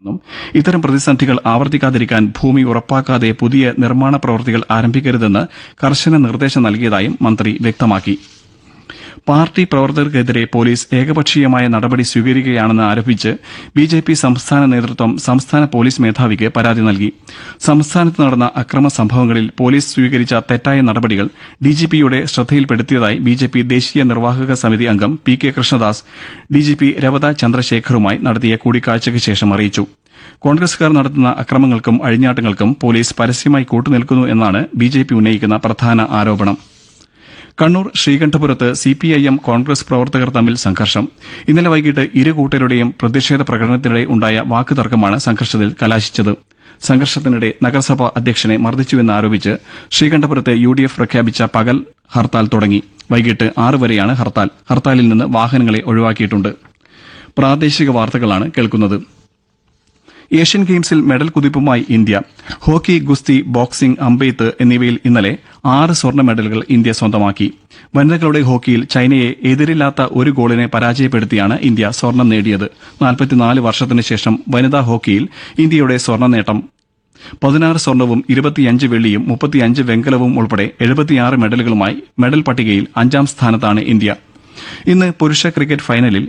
ും ഇത്തരം പ്രതിസന്ധികൾ ആവർത്തിക്കാതിരിക്കാൻ ഭൂമി ഉറപ്പാക്കാതെ പുതിയ നിർമ്മാണ പ്രവൃത്തികൾ ആരംഭിക്കരുതെന്ന് കർശന നിർദ്ദേശം നൽകിയതായും മന്ത്രി വ്യക്തമാക്കി പാർട്ടി പ്രവർത്തകർക്കെതിരെ പോലീസ് ഏകപക്ഷീയമായ നടപടി സ്വീകരിക്കുകയാണെന്ന് ആരോപിച്ച് ബി ജെ പി സംസ്ഥാന നേതൃത്വം സംസ്ഥാന പോലീസ് മേധാവിക്ക് പരാതി നൽകി സംസ്ഥാനത്ത് നടന്ന അക്രമ സംഭവങ്ങളിൽ പോലീസ് സ്വീകരിച്ച തെറ്റായ നടപടികൾ ഡിജിപിയുടെ ശ്രദ്ധയിൽപ്പെടുത്തിയതായി ബി ജെ പി ദേശീയ നിർവാഹക സമിതി അംഗം P K Krishnadas DGP Ravada ചന്ദ്രശേഖറുമായി നടത്തിയ കൂടിക്കാഴ്ചയ്ക്ക് ശേഷം അറിയിച്ചു കോൺഗ്രസുകാർ നടത്തുന്ന അക്രമങ്ങൾക്കും അഴിഞ്ഞാട്ടങ്ങൾക്കും പോലീസ് പരസ്യമായി കൂട്ടുനിൽക്കുന്നു എന്നാണ് ബി ജെ പി ഉന്നയിക്കുന്ന പ്രധാന ആരോപണം കണ്ണൂർ ശ്രീകണ്ഠപുരത്ത് സിപിഐഎം കോൺഗ്രസ് പ്രവർത്തകർ തമ്മിൽ സംഘർഷം ഇന്നലെ വൈകിട്ട് ഇരു കൂട്ടരുടെയും പ്രതിഷേധ പ്രകടനത്തിനിടെ ഉണ്ടായ വാക്കുതർക്കമാണ് സംഘർഷത്തിൽ കലാശിച്ചത് സംഘർഷത്തിനിടെ നഗരസഭാ അധ്യക്ഷനെ മർദ്ദിച്ചുവെന്നാരോപിച്ച് ശ്രീകണ്ഠപുരത്ത് യു ഡി എഫ് പ്രഖ്യാപിച്ച പകൽ ഹർത്താൽ തുടങ്ങി വൈകിട്ട് ആറ് വരെയാണ് ഹർത്താൽ ഹർത്താലിൽ നിന്ന് വാഹനങ്ങളെ ഒഴിവാക്കിയിട്ടുണ്ട് പ്രാദേശിക വാർത്തകളാണ് കേൾക്കുന്നത് ഏഷ്യൻ ഗെയിംസിൽ മെഡൽ കുതിപ്പുമായി ഇന്ത്യ ഹോക്കി ഗുസ്തി ബോക്സിംഗ് അമ്പെയ്ത്ത് എന്നിവയിൽ ഇന്നലെ ആറ് സ്വർണ്ണ മെഡലുകൾ ഇന്ത്യ സ്വന്തമാക്കി വനിതകളുടെ ഹോക്കിയിൽ ചൈനയെ എതിരില്ലാത്ത ഒരു ഗോളിനെ പരാജയപ്പെടുത്തിയാണ് ഇന്ത്യ സ്വർണം നേടിയത് നാൽപ്പത്തിനാല് വർഷത്തിനു ശേഷം വനിതാ ഹോക്കിയിൽ ഇന്ത്യയുടെ സ്വർണ്ണ നേട്ടം പതിനാറ് സ്വർണവും ഇരുപത്തിയഞ്ച് വെള്ളിയും മുപ്പത്തിയഞ്ച് വെങ്കലവും ഉൾപ്പെടെ എഴുപത്തിയാറ് മെഡലുകളുമായി മെഡൽ പട്ടികയിൽ അഞ്ചാം സ്ഥാനത്താണ് ഇന്ത്യ ഇന്ന് പുരുഷ ക്രിക്കറ്റ് ഫൈനലിൽ